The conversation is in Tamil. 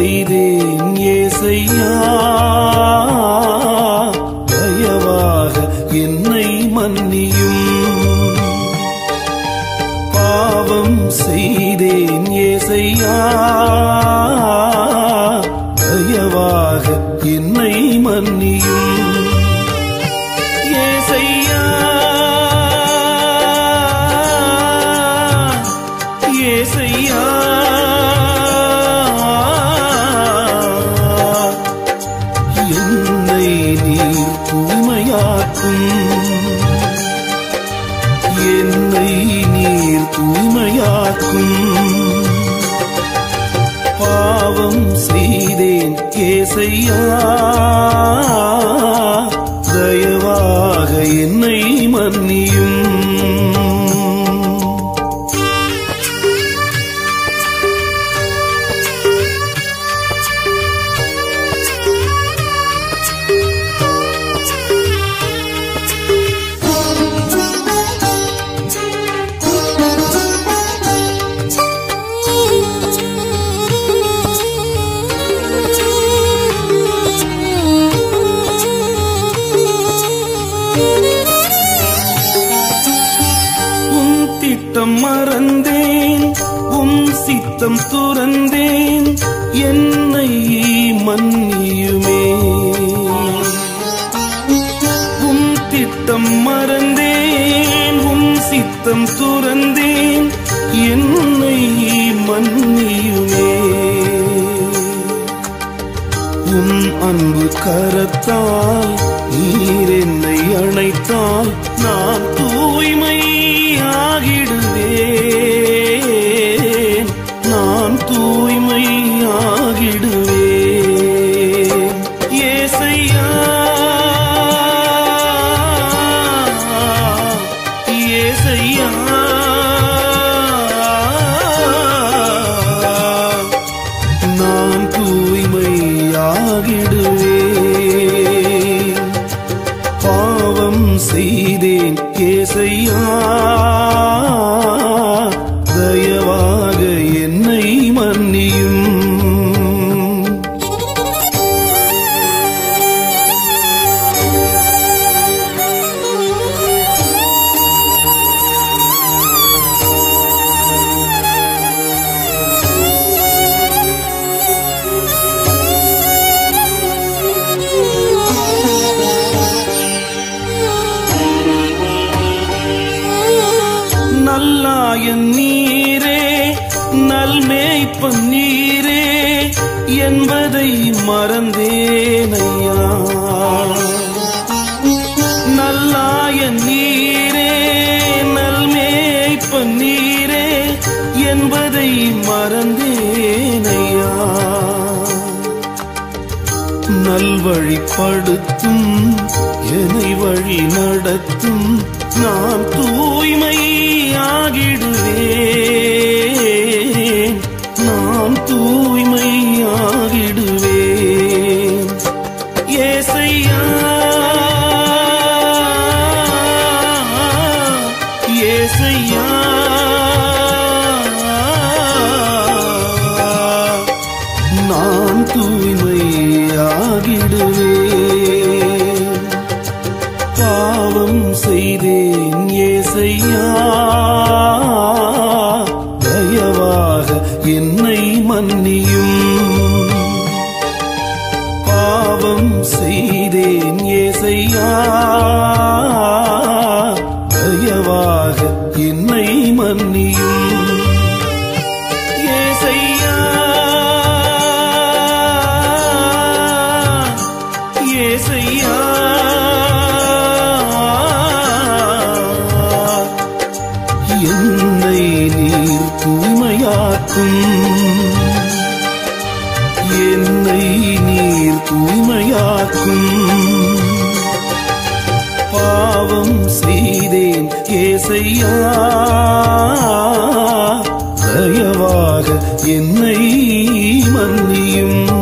செய்தேன் ஏசையா தயவாக என்னை மன்னியும் பாவம் செய்தேன் ஏசையா தயவாக என்னை மன்னியும் ஏசையா ஏசையா என்னை நீர் தூய்மையாக்கும் என்னை நீர் தூய்மையாக்கும் பாவம் செய்தேன் கேசையா தயவாக என்னை மன்னியும் உன் திட்டம் மறந்தேன் உன் சித்தம் துறந்தேன் என்னை மன்னியுமே உன் திட்டம் மறந்தேன் உன் சித்தம் துறந்தேன் என்னை மன்னியுமே உன் அன்பு கரத்தால் நீர் என்னை அணைத்தால் நான் தூய்மையாகிடுவேன் நான் தூய்மையாகிடுவேன் ஏசையா ஏசையா நான் தூய்மையாகிடுவேன் பாவம் செய்தேன் கேசையா தயவாக என்னை மன்னியும் நல்லாயன் நீரே நல்மேய்ப்பன் நீரே என்பதை மறந்தேனையா நல்லாயன் நீரே நல்மேய்ப்பன் நீரே என்பதை மறந்தேனையா நல்வழிப்படுத்தும் என்னை வழி நடத்தும் நான் தூய்மையாகிடுவேன் நான் தூய்மையாகிடுவேன் ஏசையா ஏசையா நான் தூய்மையாகிடுவேன் பாவம் செய்தேன் ஏசையா தயவாக என்னை மன்னியும் பாவம் செய்தேன் ஏசையா தயவாக என்னை மன்னியும் ஏசையா ஏசையா என்னை நீர் தூய்மையாக்கும் என்னை நீர் தூய்மையாக்கும் பாவம் செய்தேன் ஏசையா தயவாக என்னை மன்னியும்